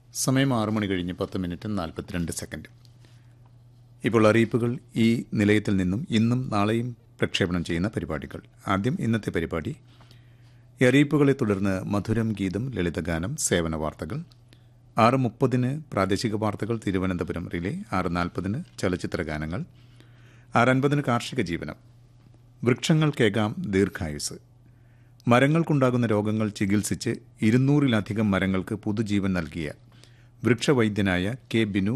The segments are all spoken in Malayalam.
സമയം ആറു മണി കഴിഞ്ഞ് പത്ത് മിനിറ്റ് നാൽപ്പത്തിരണ്ട് സെക്കൻഡ് ഇപ്പോൾ അറിയിപ്പുകൾ ഈ നിലയത്തിൽ നിന്നും ഇന്നും നാളെയും പ്രക്ഷേപണം ചെയ്യുന്ന പരിപാടികൾ ആദ്യം ഇന്നത്തെ പരിപാടി ഈ അറിയിപ്പുകളെ തുടർന്ന് മധുരം ഗീതം ലളിതഗാനം സേവന വാർത്തകൾ ആറ് മുപ്പതിന് പ്രാദേശിക വാർത്തകൾ തിരുവനന്തപുരം റിലേ ആറ് നാൽപ്പതിന് ചലച്ചിത്ര ഗാനങ്ങൾ ആറ് അൻപതിന് കാർഷിക ജീവനം വൃക്ഷങ്ങൾക്കേകാം ദീർഘായുസ് മരങ്ങൾക്കുണ്ടാകുന്ന രോഗങ്ങൾ ചികിത്സിച്ച് ഇരുന്നൂറിലധികം മരങ്ങൾക്ക് പുതുജീവൻ നൽകിയ വൃക്ഷവൈദ്യനായ കെ ബിനു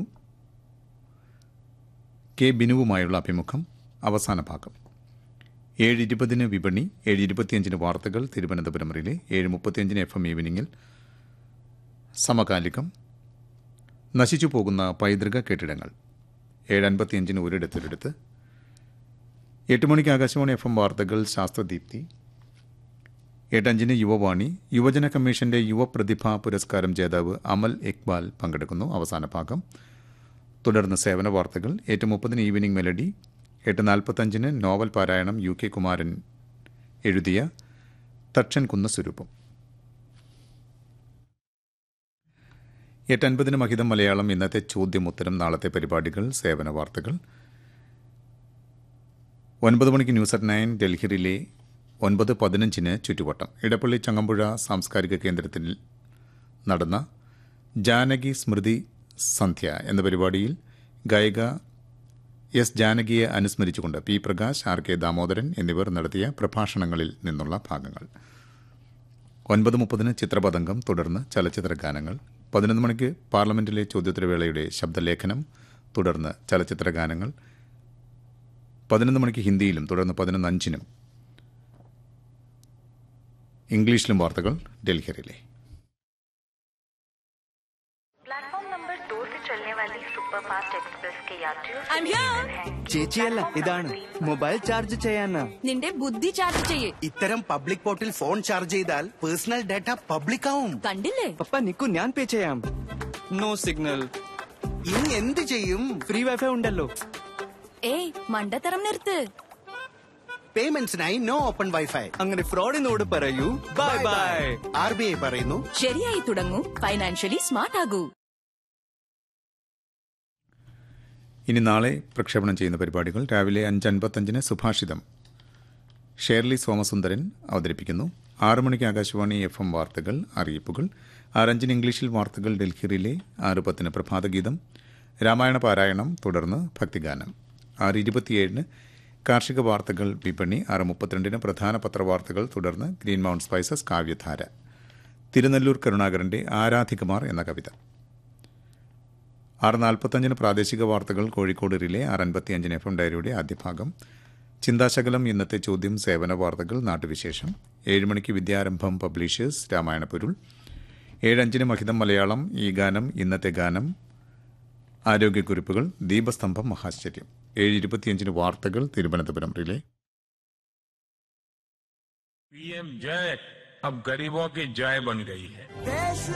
കെ ബിനുവുമായുള്ള അഭിമുഖം അവസാന ഭാഗം ഏഴ് ഇരുപതിന് വിപണി ഏഴ് ഇരുപത്തിയഞ്ചിന് വാർത്തകൾ തിരുവനന്തപുരം റിലേ ഏഴ് മുപ്പത്തിയഞ്ചിന് എഫ് എം ഈവനിങ്ങിൽ സമകാലികം നശിച്ചു പോകുന്ന പൈതൃക കെട്ടിടങ്ങൾ ഏഴ് അൻപത്തിയഞ്ചിന് ഒരിടത്തൊരിടത്ത് എട്ട് മണിക്ക് ആകാശവാണി എഫ് എം വാർത്തകൾ ശാസ്ത്രദീപ്തി എട്ടഞ്ചിന് യുവവാണി യുവജന കമ്മീഷന്റെ യുവപ്രതിഭാ പുരസ്കാരം ജേതാവ് അമൽ ഇക്ബാൽ പങ്കെടുക്കുന്നു അവസാന ഭാഗം തുടർന്ന് സേവന വാർത്തകൾ എട്ട് മുപ്പതിന് ഈവനിംഗ് മെലഡി എട്ട് നാൽപ്പത്തഞ്ചിന് നോവൽ പാരായണം യു കെ കുമാരൻ എഴുതിയ തക്ഷൻ കുന്ന സ്വരൂപം എട്ട് അൻപതിന് മഹിതം മലയാളം ഇന്നത്തെ ചോദ്യം ഉത്തരം നാളത്തെ പരിപാടികൾ സേവന വാർത്തകൾ ഒൻപത് മണിക്ക് ന്യൂസ് അറ്റ് നയൻ ഡൽഹിയിലെ ഒൻപത് പതിനഞ്ചിന് ചുറ്റുവട്ടം ഇടപ്പള്ളി ചങ്ങമ്പുഴ സാംസ്കാരിക കേന്ദ്രത്തിൽ നടന്ന ജാനകി സ്മൃതി സന്ധ്യ എന്ന പരിപാടിയിൽ ഗായിക എസ് ജാനകിയെ അനുസ്മരിച്ചുകൊണ്ട് P Prakash R K Damodaran എന്നിവർ നടത്തിയ പ്രഭാഷണങ്ങളിൽ നിന്നുള്ള ഭാഗങ്ങൾ ഒൻപത് മുപ്പതിന് ചിത്രപതംഗം തുടർന്ന് ചലച്ചിത്ര ഗാനങ്ങൾ പതിനൊന്ന് മണിക്ക് പാർലമെന്റിലെ ചോദ്യോത്തരവേളയുടെ ശബ്ദലേഖനം തുടർന്ന് ചലച്ചിത്ര ഗാനങ്ങൾ പതിനൊന്ന് മണിക്ക് ഹിന്ദിയിലും തുടർന്ന് പതിനൊന്ന് അഞ്ചിനും ഇംഗ്ലീഷിലും വാർത്തകൾ ഡൽഹിയിലെ प्लेटफॉर्म नंबर दो से चलने वाली सुपरफास्ट एक्सप्रेस के यात्रियों से I'm here. निवेदन है ചേച്ചിയല്ല ഇതാണ് മൊബൈൽ ചാർജ് ചെയ്യാനാ നിന്റെ ബുദ്ധി ചാർജ് ചെയ്യേ ഇത്തരം പബ്ലിക് പോർട്ടിൽ ഫോൺ ചാർജ് ചെയ്താൽ പേഴ്സണൽ ഡാറ്റ പബ്ലിക് ആവും കണ്ടില്ലേ പപ്പ നിക്കു ഞാൻ പേ ചെയ്യാം നോ സിഗ്നൽ ഇനി എന്ത് ചെയ്യും ഫ്രീ വൈഫൈ ഉണ്ടല്ലോ ഏയ് മണ്ടത്തരം നിർത്ത് പേയ്മെന്റ്സിനായി നോ ഓപ്പൺ വൈഫൈ അങ്ങനെ ഫ്രോഡിനോട് പറയൂ bye bye R B I പറയുന്നു ശരിയായി തുടങ്ങൂ ഫൈനാൻഷ്യലി സ്മാർട്ട് ആകൂ ഇനി നാളെ പ്രക്ഷേപണം ചെയ്യുന്ന പരിപാടികൾ രാവിലെ അഞ്ച് അൻപത്തഞ്ചിന് സുഭാഷിതം ഷേർലി സോമസുന്ദരൻ അവതരിപ്പിക്കുന്നു ആറ് മണിക്ക് ആകാശവാണി എഫ് എം വാർത്തകൾ അറിയിപ്പുകൾ ആറഞ്ചിന് ഇംഗ്ലീഷിൽ വാർത്തകൾ ഡൽഹിയിലെ ആറ് പത്തിന് പ്രഭാതഗീതം രാമായണ പാരായണം തുടർന്ന് ഭക്തിഗാനം ആറ് ഇരുപത്തിയേഴിന് കാർഷിക വാർത്തകൾ വിപണി ആറ് മുപ്പത്തിരണ്ടിന് പ്രധാന പത്രവാർത്തകൾ തുടർന്ന് ഗ്രീൻ മൗണ്ട് സ്പൈസസ് കാവ്യധാര തിരുനെല്ലൂർ കരുണാകരന്റെ ആരാധികുമാർ എന്ന കവിത ആറ് നാൽപ്പത്തഞ്ചിന് പ്രാദേശിക വാർത്തകൾ കോഴിക്കോട് റിലേ ആറ് അൻപത്തിയഞ്ചിന് എഫ് എം ഡയറിയുടെ ആദ്യ ഭാഗം ചിന്താശകലം ഇന്നത്തെ ചോദ്യം സേവന വാർത്തകൾ നാട്ടുവിശേഷം ഏഴ് മണിക്ക് വിദ്യാരംഭം പബ്ലിഷേഴ്സ് രാമായണ പൊരുൾ ഏഴഞ്ചിന് മഹിതം മലയാളം ഈ ഗാനം ഇന്നത്തെ ഗാനം ആരോഗ്യക്കുറിപ്പുകൾ ദീപസ്തംഭം മഹാശ്ചര്യം ഏഴ് ഇരുപത്തിയഞ്ചിന് വാർത്തകൾ തിരുവനന്തപുരം റിലേ पीएम जय अब गरीबों की जय बन गई है